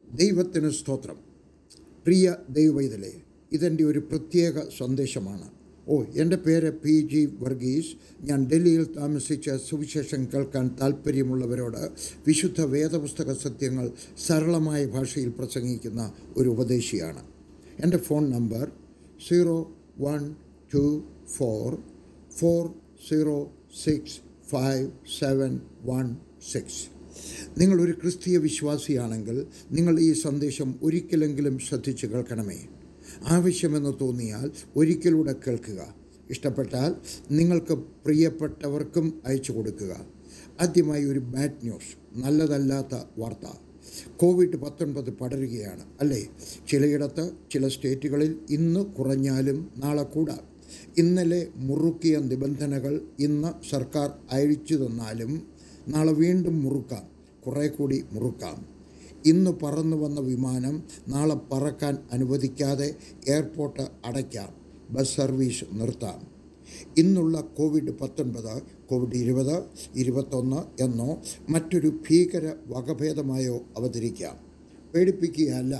ദൈവത്തിന് സ്തോത്രം പ്രിയ ദൈവവൈതലേ ഇതെൻ്റെ ഒരു പ്രത്യേക സന്ദേശമാണ് ഓ എൻ്റെ പേര് പി ജി വർഗീസ് ഞാൻ ഡൽഹിയിൽ താമസിച്ച സുവിശേഷം കേൾക്കാൻ താല്പര്യമുള്ളവരോട് വിശുദ്ധ വേദപുസ്തക സത്യങ്ങൾ സരളമായ ഭാഷയിൽ പ്രസംഗിക്കുന്ന ഒരു ഉപദേശിയാണ് എൻ്റെ phone number zero one two four four zero six five seven one six നിങ്ങളൊരു ക്രിസ്തീയ വിശ്വാസിയാണെങ്കിൽ നിങ്ങൾ ഈ സന്ദേശം ഒരിക്കലെങ്കിലും ശ്രദ്ധിച്ച് കേൾക്കണമേ ആവശ്യമെന്ന് തോന്നിയാൽ ഒരിക്കലൂടെ കേൾക്കുക ഇഷ്ടപ്പെട്ടാൽ നിങ്ങൾക്ക് പ്രിയപ്പെട്ടവർക്കും അയച്ചു കൊടുക്കുക ആദ്യമായി ഒരു ബാഡ് ന്യൂസ് നല്ലതല്ലാത്ത വാർത്ത കോവിഡ് പത്തൊൻപത് പടരുകയാണ് അല്ലേ ചിലയിടത്ത് ചില സ്റ്റേറ്റുകളിൽ ഇന്ന് കുറഞ്ഞാലും നാളെ കൂടാം ഇന്നലെ മുറുക്കിയ നിബന്ധനകൾ ഇന്ന് സർക്കാർ അയച്ചു തന്നാലും നാളെ വീണ്ടും മുറുക്കാം കുറേ കൂടി മുറുക്കാം ഇന്ന് പറന്നു വന്ന വിമാനം നാളെ പറക്കാൻ അനുവദിക്കാതെ എയർപോർട്ട് അടയ്ക്കാം ബസ് സർവീസ് നിർത്താം ഇന്നുള്ള കോവിഡ് പത്തൊൻപത് കോവിഡ് ഇരുപത് ഇരുപത്തൊന്ന് എന്നോ മറ്റൊരു ഭീകര വകഭേദമായോ അവതരിക്കാം പേടിപ്പിക്കുകയല്ല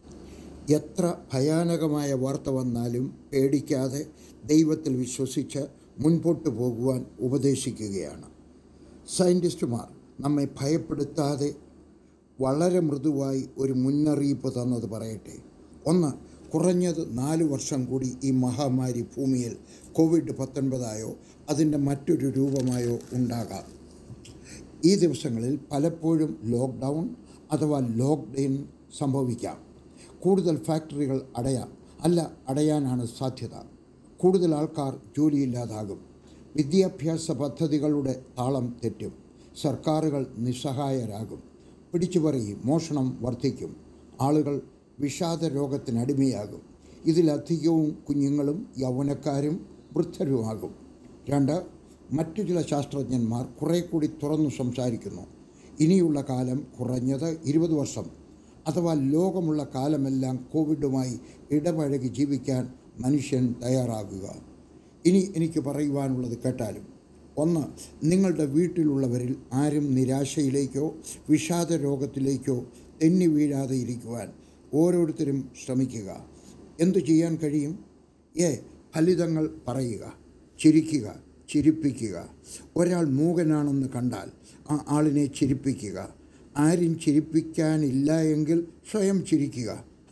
എത്ര ഭയാനകമായ വാർത്ത വന്നാലും പേടിക്കാതെ ദൈവത്തിൽ വിശ്വസിച്ച് മുൻപോട്ട് പോകുവാൻ ഉപദേശിക്കുകയാണ് സയൻറ്റിസ്റ്റുമാർ നമ്മെ ഭയപ്പെടുത്താതെ വളരെ മൃദുവായി ഒരു മുന്നറിയിപ്പ് തന്നത് പറയട്ടെ ഒന്ന് കുറഞ്ഞത് നാല് വർഷം കൂടി ഈ മഹാമാരി ഭൂമിയിൽ കോവിഡ് പത്തൊൻപതായോ അതിൻ്റെ മറ്റൊരു രൂപമായോ ഉണ്ടാകാം ഈ ദിവസങ്ങളിൽ പലപ്പോഴും ലോക്ക്ഡൗൺ അഥവാ ലോക്ക്ഡൗൺ സംഭവിക്കാം കൂടുതൽ ഫാക്ടറികൾ അടയാം അല്ല അടയാനാണ് സാധ്യത കൂടുതൽ ആൾക്കാർ ജോലിയില്ലാതാകും വിദ്യാഭ്യാസ പദ്ധതികളുടെ താളം തെറ്റും സർക്കാരുകൾ നിസ്സഹായരാകും പിടിച്ചുപറി മോഷണം വർദ്ധിക്കും ആളുകൾ വിഷാദ രോഗത്തിനടിമയാകും ഇതിലധികവും കുഞ്ഞുങ്ങളും യൗവനക്കാരും വൃദ്ധരുമാകും രണ്ട് മറ്റു ചില ശാസ്ത്രജ്ഞന്മാർ കുറേ കൂടി തുറന്നു സംസാരിക്കുന്നു ഇനിയുള്ള കാലം കുറഞ്ഞത് ഇരുപത് വർഷം അഥവാ ലോകമുള്ള കാലമെല്ലാം കോവിഡുമായി ഇടപഴകി ജീവിക്കാൻ മനുഷ്യൻ തയ്യാറാകുക ഇനി എനിക്ക് പറയുവാനുള്ളത് കേട്ടാലും ഒന്ന് നിങ്ങളുടെ വീട്ടിലുള്ളവരിൽ ആരും നിരാശയിലേക്കോ വിഷാദ രോഗത്തിലേക്കോ തെന്നി വീഴാതെ ഇരിക്കുവാൻ ഓരോരുത്തരും ശ്രമിക്കുക എന്തു ചെയ്യാൻ കഴിയും ഏ ഫലിതങ്ങൾ പറയുക ചിരിക്കുക ചിരിപ്പിക്കുക ഒരാൾ മൂകനാണെന്ന് കണ്ടാൽ ആ ആളിനെ ചിരിപ്പിക്കുക ആരും ചിരിപ്പിക്കാനില്ല എങ്കിൽ സ്വയം ചിരിക്കുക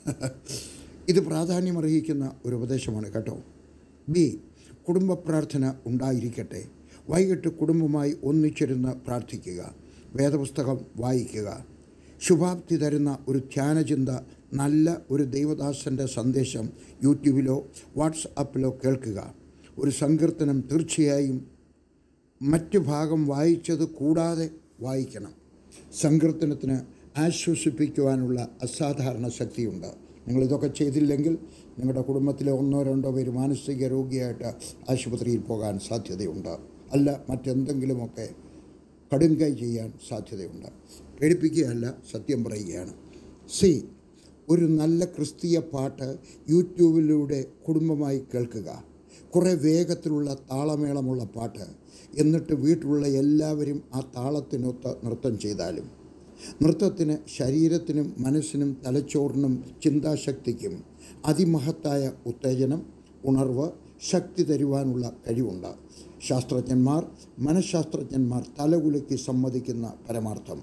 ഇത് പ്രാധാന്യമർഹിക്കുന്ന ഒരു ഉപദേശമാണ് കേട്ടോ ബി കുടുംബ പ്രാർത്ഥന ഉണ്ടായിരിക്കട്ടെ വൈകിട്ട് കുടുംബമായി ഒന്നിച്ചിരുന്ന് പ്രാർത്ഥിക്കുക വേദപുസ്തകം വായിക്കുക ശുഭാപ്തി തരുന്ന ഒരു ധ്യാനചിന്ത നല്ല ഒരു ദൈവദാസൻ്റെ സന്ദേശം യൂട്യൂബിലോ വാട്സപ്പിലോ കേൾക്കുക ഒരു സങ്കീർത്തനം തീർച്ചയായും മറ്റു ഭാഗം വായിച്ചത് കൂടാതെ വായിക്കണം സങ്കീർത്തനത്തിന് ആശ്വസിപ്പിക്കുവാനുള്ള അസാധാരണ ശക്തിയുണ്ട് നിങ്ങളിതൊക്കെ ചെയ്തില്ലെങ്കിൽ നിങ്ങളുടെ കുടുംബത്തിലെ ഒന്നോ രണ്ടോ പേര് മാനസിക രോഗിയായിട്ട് ആശുപത്രിയിൽ പോകാൻ സാധ്യതയുണ്ട് അല്ല മറ്റെന്തെങ്കിലുമൊക്കെ കടുങ്കൈ ചെയ്യാൻ സാധ്യതയുണ്ട് പേടിപ്പിക്കുകയല്ല സത്യം പറയുകയാണ് സി ഒരു നല്ല ക്രിസ്തീയ പാട്ട് യൂട്യൂബിലൂടെ കുടുംബമായി കേൾക്കുക കുറേ വേഗത്തിലുള്ള താളമേളമുള്ള പാട്ട് എന്നിട്ട് വീട്ടിലുള്ള എല്ലാവരും ആ താളത്തിനൊത്ത് നൃത്തം ചെയ്താലും നൃത്തത്തിന് ശരീരത്തിനും മനസ്സിനും തലച്ചോറിനും ചിന്താശക്തിക്കും അതിമഹത്തായ ഉത്തേജനം ഉണർവ് ശക്തി തരുവാനുള്ള കഴിവുണ്ട് ശാസ്ത്രജ്ഞന്മാർ മനഃശാസ്ത്രജ്ഞന്മാർ തലകുലുക്കി സമ്മതിക്കുന്ന പരമാർത്ഥം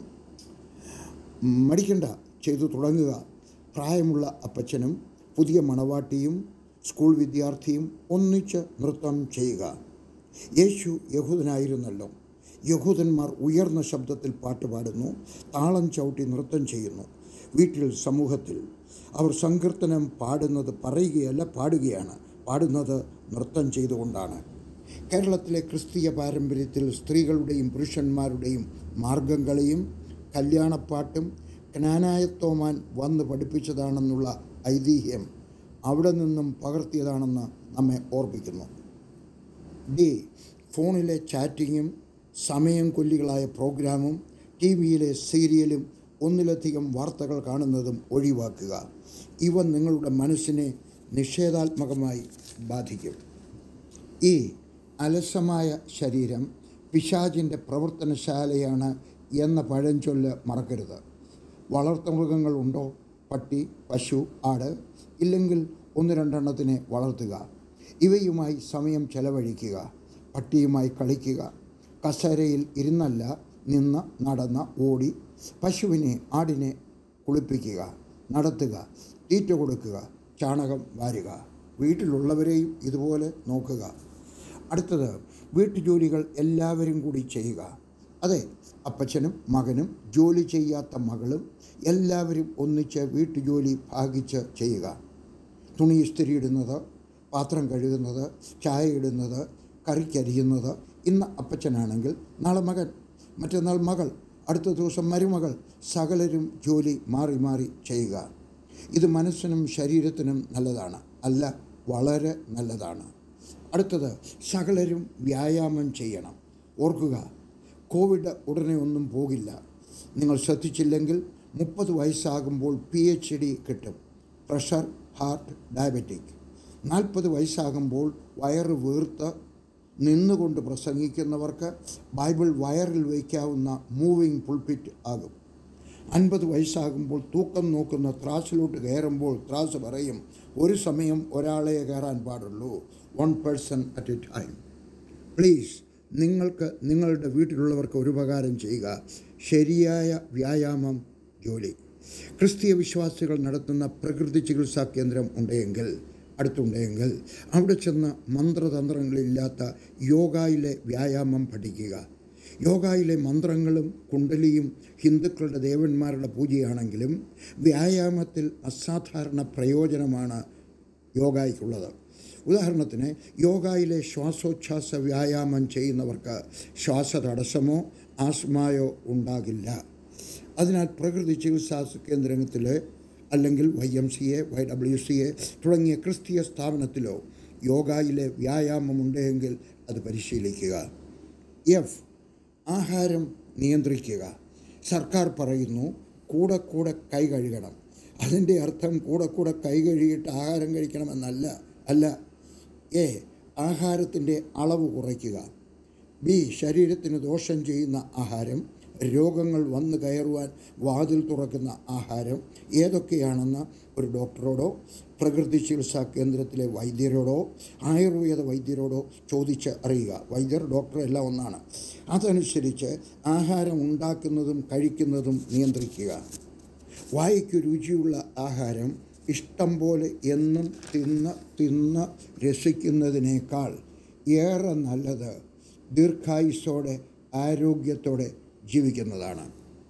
മടിക്കണ്ട ചെയ്തു തുടങ്ങുക പ്രായമുള്ള അപ്പച്ചനും പുതിയ മണവാട്ടിയും സ്കൂൾ വിദ്യാർത്ഥിയും ഒന്നിച്ച് നൃത്തം ചെയ്യുക യേശു യഹൂദനായിരുന്നല്ലോ യഹൂദന്മാർ ഉയർന്ന ശബ്ദത്തിൽ പാട്ട് പാടുന്നു താളം ചവിട്ടി നൃത്തം ചെയ്യുന്നു വീട്ടിൽ സമൂഹത്തിൽ അവർ സങ്കീർത്തനം പാടുന്നത് പറയുകയല്ല പാടുകയാണ് പാടുന്നത് നൃത്തം ചെയ്തുകൊണ്ടാണ് കേരളത്തിലെ ക്രിസ്തീയ പാരമ്പര്യത്തിൽ സ്ത്രീകളുടെയും പുരുഷന്മാരുടെയും മാർഗംകളിയും കല്യാണപ്പാട്ടും ജ്ഞാനായ തോമാൻ വന്ന് പഠിപ്പിച്ചതാണെന്നുള്ള ഐതിഹ്യം അവിടെ നിന്നും പകർത്തിയതാണെന്ന് നമ്മെ ഓർപ്പിക്കുന്നു ഡി ഫോണിലെ ചാറ്റിങ്ങും സമയം കൊല്ലികളായ പ്രോഗ്രാമും ടി വിയിലെ സീരിയലും ഒന്നിലധികം വാർത്തകൾ കാണുന്നതും ഒഴിവാക്കുക ഇവ നിങ്ങളുടെ മനസ്സിനെ നിഷേധാത്മകമായി ബാധിക്കും ഈ അലസമായ ശരീരം പിശാചിൻ്റെ പ്രവർത്തനശാലയാണ് എന്ന പഴഞ്ചൊല്ല് മറക്കരുത് വളർത്തുമൃഗങ്ങളുണ്ടോ പട്ടി പശു ആട് ഇല്ലെങ്കിൽ ഒന്ന് രണ്ടെണ്ണത്തിനെ വളർത്തുക ഇവയുമായി സമയം ചെലവഴിക്കുക പട്ടിയുമായി കളിക്കുക കസേരയിൽ ഇരുന്നല്ല നിന്ന് നടന്ന് ഓടി പശുവിനെ ആടിനെ കുളിപ്പിക്കുക നടത്തുക തീറ്റ കൊടുക്കുക ചാണകം വാരുക വീട്ടിലുള്ളവരെയും ഇതുപോലെ നോക്കുക അടുത്തത് വീട്ടുജോലികൾ എല്ലാവരും കൂടി ചെയ്യുക അതെ അപ്പച്ചനും മകനും ജോലി ചെയ്യാത്ത മകളും എല്ലാവരും ഒന്നിച്ച് വീട്ടുജോലി ഭാഗിച്ച് ചെയ്യുക തുണി ഇസ്തിരിയിടുന്നത് പാത്രം കഴുകുന്നത് ചായ ഇടുന്നത് കറിക്കരിയുന്നത് ഇന്ന് അപ്പച്ചനാണെങ്കിൽ നാളെ മകൻ മറ്റന്നാൾ മകൾ അടുത്ത ദിവസം മരുമകൾ സകലരും ജോലി മാറി മാറി ചെയ്യുക ഇത് മനസ്സിനും ശരീരത്തിനും നല്ലതാണ് അല്ല വളരെ നല്ലതാണ് അടുത്തത് സകലരും വ്യായാമം ചെയ്യണം ഓർക്കുക കോവിഡ് ഉടനെ ഒന്നും പോകില്ല നിങ്ങൾ ശ്രദ്ധിച്ചില്ലെങ്കിൽ മുപ്പത് വയസ്സാകുമ്പോൾ പി എച്ച് ഡി കിട്ടും പ്രഷർ ഹാർട്ട് ഡയബറ്റിക് നാൽപ്പത് വയസ്സാകുമ്പോൾ വയറ് വീർത്ത് നിന്നുകൊണ്ട് പ്രസംഗിക്കുന്നവർക്ക് ബൈബിൾ വയറിൽ വയ്ക്കാവുന്ന മൂവിങ് പുൾപിറ്റ് ആകും അൻപത് വയസ്സാകുമ്പോൾ തൂക്കം നോക്കുന്ന ത്രാസിലോട്ട് കയറുമ്പോൾ ത്രാസ് പറയും ഒരു സമയം ഒരാളെ കയറാൻ പാടുള്ളൂ one person at a time please നിങ്ങൾക്ക് നിങ്ങളുടെ വീട്ടിലുള്ളവർക്ക് ഒരു ഉപകാരം ചെയ്യുക ശരിയായ വ്യായാമം ജോലി ക്രിസ്തീയ വിശ്വാസികൾ നടത്തുന്ന പ്രകൃതി ചികിത്സാ കേന്ദ്രം ഉണ്ടെങ്കിൽ അടുത്തുണ്ടെങ്കിൽ അവിടെ ചെന്ന് മന്ത്രതന്ത്രങ്ങളില്ലാത്ത യോഗയിലെ വ്യായാമം പഠിക്കുക യോഗയിലെ മന്ത്രങ്ങളും കുണ്ടലിയും ഹിന്ദുക്കളുടെ ദേവന്മാരുടെ പൂജയാണെങ്കിലും വ്യായാമത്തിൽ അസാധാരണ പ്രയോജനമാണ് യോഗയ്ക്കുള്ളത് ഉദാഹരണത്തിന് യോഗയിലെ ശ്വാസോച്ഛ്വാസ വ്യായാമം ചെയ്യുന്നവർക്ക് ശ്വാസതടസ്സമോ ആസ്മയോ ഉണ്ടാകില്ല അതിനാൽ പ്രകൃതി ചികിത്സാ കേന്ദ്രത്തിൽ അല്ലെങ്കിൽ Y M C A Y W C A തുടങ്ങിയ ക്രിസ്തീയ സ്ഥാപനത്തിലോ യോഗയിലെ വ്യായാമമുണ്ടെങ്കിൽ അത് പരിശീലിക്കുക എഫ് ആഹാരം നിയന്ത്രിക്കുക സർക്കാർ പറയുന്നു കൂടെ കൂടെ കൈ കഴുകണം അതിൻ്റെ അർത്ഥം കൂടെ കൂടെ കൈ കഴുകിയിട്ട് ആഹാരം കഴിക്കണമെന്നല്ല അല്ല എ ആഹാരത്തിൻ്റെ അളവ് കുറയ്ക്കുക ബി ശരീരത്തിന് ദോഷം ചെയ്യുന്ന ആഹാരം രോഗങ്ങൾ വന്നു കയറുവാൻ വാതിൽ തുറക്കുന്ന ആഹാരം ഏതൊക്കെയാണെന്ന് ഒരു ഡോക്ടറോടോ പ്രകൃതി ചികിത്സാ കേന്ദ്രത്തിലെ വൈദ്യരോടോ ആയുർവേദ വൈദ്യരോടോ ചോദിച്ച് അറിയുക വൈദ്യർ ഡോക്ടർ എല്ലാം ഒന്നാണ് അതനുസരിച്ച് ആഹാരം ഉണ്ടാക്കുന്നതും കഴിക്കുന്നതും നിയന്ത്രിക്കുക വായിക്ക് രുചിയുള്ള ആഹാരം ഇഷ്ടം പോലെ എന്നും തിന്ന് തിന്ന് രസിക്കുന്നതിനേക്കാൾ ഏറെ നല്ലത് ദീർഘായുസോടെ ആരോഗ്യത്തോടെ ജീവിക്കുന്നതാണ്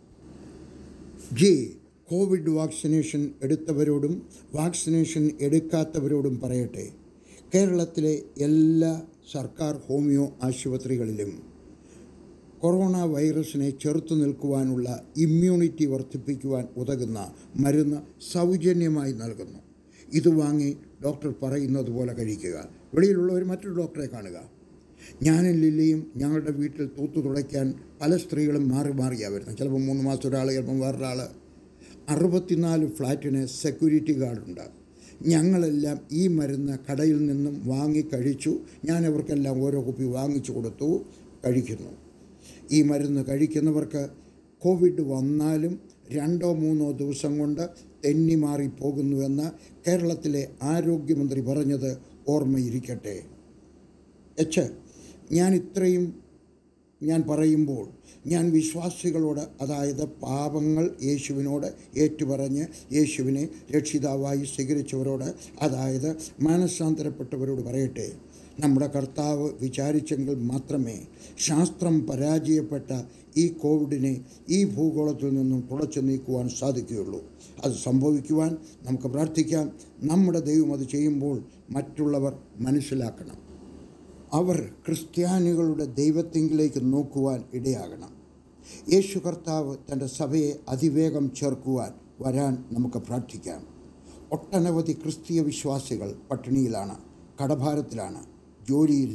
ജി കോവിഡ് വാക്സിനേഷൻ എടുത്തവരോടും വാക്സിനേഷൻ എടുക്കാത്തവരോടും പറയട്ടെ കേരളത്തിലെ എല്ലാ സർക്കാർ ഹോമിയോ ആശുപത്രികളിലും കൊറോണ വൈറസിനെ ചെറുത്തു നിൽക്കുവാനുള്ള ഇമ്മ്യൂണിറ്റി വർദ്ധിപ്പിക്കുവാൻ ഉതകുന്ന മരുന്ന് സൗജന്യമായി നൽകുന്നു ഇത് വാങ്ങി ഡോക്ടർ പറയുന്നത് പോലെ കഴിക്കുക വെളിയിലുള്ളവർ മറ്റൊരു ഡോക്ടറെ കാണുക ഞാനും ലില്ലിയും ഞങ്ങളുടെ വീട്ടിൽ തൂത്തു തുടയ്ക്കാൻ പല സ്ത്രീകളും മാറി മാറിയാണ് വരുന്നത് ചിലപ്പോൾ മൂന്ന് മാസം ഒരാൾ ചിലപ്പം വേറൊരാൾ അറുപത്തിനാല് ഫ്ലാറ്റിന് സെക്യൂരിറ്റി ഗാർഡുണ്ട് ഞങ്ങളെല്ലാം ഈ മരുന്ന് കടയിൽ നിന്നും വാങ്ങി കഴിച്ചു ഞാൻ അവർക്കെല്ലാം ഓരോ കുപ്പി വാങ്ങിച്ചു കൊടുത്തു കഴിക്കുന്നു ഈ മരുന്ന് കഴിക്കുന്നവർക്ക് കോവിഡ് വന്നാലും രണ്ടോ മൂന്നോ ദിവസം കൊണ്ട് തെന്നി മാറിപ്പോകുന്നുവെന്ന് കേരളത്തിലെ ആരോഗ്യമന്ത്രി പറഞ്ഞത് ഓർമ്മയിരിക്കട്ടെ എച്ച് ഞാൻ ഇത്രയും ഞാൻ പറയുമ്പോൾ ഞാൻ വിശ്വാസികളോട് അതായത് പാപങ്ങൾ യേശുവിനോട് ഏറ്റുപറഞ്ഞ് യേശുവിനെ രക്ഷിതാവായി സ്വീകരിച്ചവരോട് അതായത് മാനസാന്തരപ്പെട്ടവരോട് പറയട്ടെ നമ്മുടെ കർത്താവ് വിചാരിച്ചെങ്കിൽ മാത്രമേ ശാസ്ത്രം പരാജയപ്പെട്ട ഈ കോവിഡിനെ ഈ ഭൂഗോളത്തിൽ നിന്നും തുടച്ചു നീക്കുവാൻ സാധിക്കുകയുള്ളൂ അത് സംഭവിക്കുവാൻ നമുക്ക് പ്രാർത്ഥിക്കാം നമ്മുടെ ദൈവം അത് ചെയ്യുമ്പോൾ മറ്റുള്ളവർ മനസ്സിലാക്കണം അവർ ക്രിസ്ത്യാനികളുടെ ദൈവത്തിങ്കിലേക്ക് നോക്കുവാൻ ഇടയാകണം യേശു കർത്താവ് തൻ്റെ സഭയെ അതിവേഗം ചേർക്കുവാൻ വരാൻ നമുക്ക് പ്രാർത്ഥിക്കാം ഒട്ടനവധി ക്രിസ്തീയ വിശ്വാസികൾ പട്ടിണിയിലാണ് കടഭാരത്തിലാണ് ജോലിയില്ല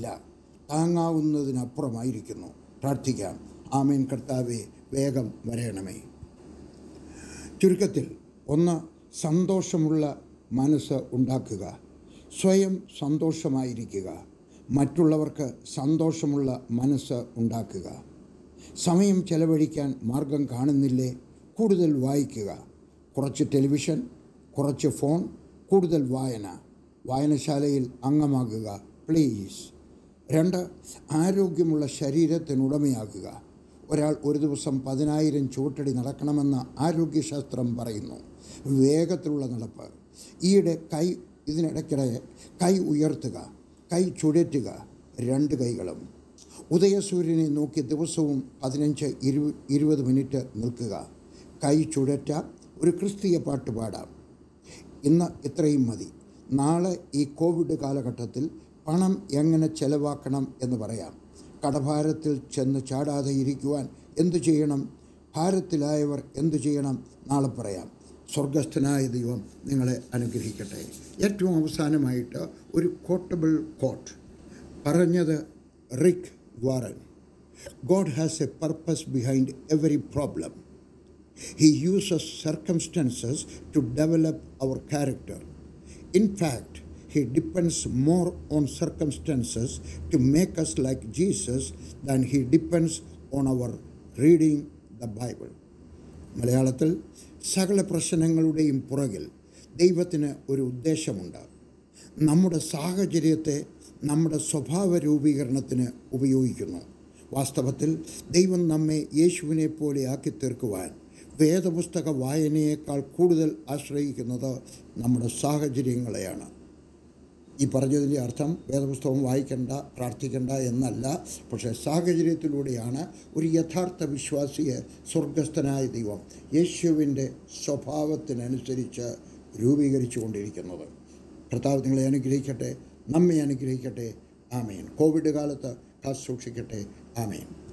താങ്ങാവുന്നതിനപ്പുറമായിരിക്കുന്നു പ്രാർത്ഥിക്കാം ആമേൻ കർത്താവെ വേഗം വരയണമേ ചുരുക്കത്തിൽ ഒന്ന് സന്തോഷമുള്ള മനസ്സ് ഉണ്ടാക്കുക സ്വയം സന്തോഷമായിരിക്കുക മറ്റുള്ളവർക്ക് സന്തോഷമുള്ള മനസ്സ് ഉണ്ടാക്കുക സമയം ചെലവഴിക്കാൻ മാർഗം കാണുന്നില്ലേ കൂടുതൽ വായിക്കുക കുറച്ച് ടെലിവിഷൻ കുറച്ച് ഫോൺ കൂടുതൽ വായന വായനശാലയിൽ അംഗമാകുക പ്ലീസ് രണ്ട് ആരോഗ്യമുള്ള ശരീരത്തിനുടമയാകുക ഒരാൾ ഒരു ദിവസം പതിനായിരം ചുവട്ടടി നടക്കണമെന്ന് ആരോഗ്യശാസ്ത്രം പറയുന്നു വേഗത്തിലുള്ള നടപ്പ് ഈയിടെ കൈ ഇതിനിടയ്ക്കിടെ കൈ ഉയർത്തുക കൈ ചുഴറ്റുക രണ്ട് കൈകളും ഉദയസൂര്യനെ നോക്കി ദിവസവും പതിനഞ്ച് ഇരു ഇരുപത് മിനിറ്റ് നിൽക്കുക കൈ ചുഴറ്റ ഒരു ക്രിസ്തീയ പാട്ട് പാടാം ഇന്ന് ഇത്രയും മതി നാളെ ഈ കോവിഡ് കാലഘട്ടത്തിൽ പണം എങ്ങനെ ചെലവാക്കണം എന്ന് പറയാം കടഭാരത്തിൽ ചെന്ന് ചാടാതെ ഇരിക്കുവാൻ എന്തു ചെയ്യണം ഭാരത്തിലായവർ എന്തു ചെയ്യണം നാളെ പറയാം സ്വർഗസ്ഥനായ ദൈവം നിങ്ങളെ അനുഗ്രഹിക്കട്ടെ ഏറ്റവും അവസാനമായിട്ട് ഒരു കോട്ടബിൾ കോട്ട് പറഞ്ഞത് Rick Warren God has a purpose behind every problem He uses circumstances to develop our character. In fact, He depends more on circumstances to make us like Jesus than He depends on our reading the Bible. മലയാളത്തിൽ സകല പ്രശ്നങ്ങളുടെയും പുറകിൽ ദൈവത്തിന് ഒരു ഉദ്ദേശമുണ്ട് നമ്മുടെ സാഹചര്യത്തെ നമ്മുടെ സ്വഭാവ രൂപീകരണത്തിന് ഉപയോഗിക്കുന്നു വാസ്തവത്തിൽ ദൈവം നമ്മെ യേശുവിനെ പോലെ ആക്കി തീർക്കുവാൻ വേദപുസ്തക വായനയേക്കാൾ കൂടുതൽ ആശ്രയിക്കുന്നത് നമ്മുടെ സാഹചര്യങ്ങളെയാണ് ഈ പറഞ്ഞതിൻ്റെ അർത്ഥം വേദപുസ്തകം വായിക്കണ്ട പ്രാർത്ഥിക്കണ്ട എന്നല്ല പക്ഷേ സാഹചര്യത്തിലൂടെയാണ് ഒരു യഥാർത്ഥ വിശ്വാസിയെ സ്വർഗസ്ഥനായ ദൈവം യേശുവിൻ്റെ സ്വഭാവത്തിനനുസരിച്ച് രൂപീകരിച്ചു കൊണ്ടിരിക്കുന്നത് കർത്താവ് നിങ്ങളെ അനുഗ്രഹിക്കട്ടെ നമ്മെ അനുഗ്രഹിക്കട്ടെ ആമേൻ കോവിഡ് കാലത്ത് കാത്ത് സൂക്ഷിക്കട്ടെ ആമേൻ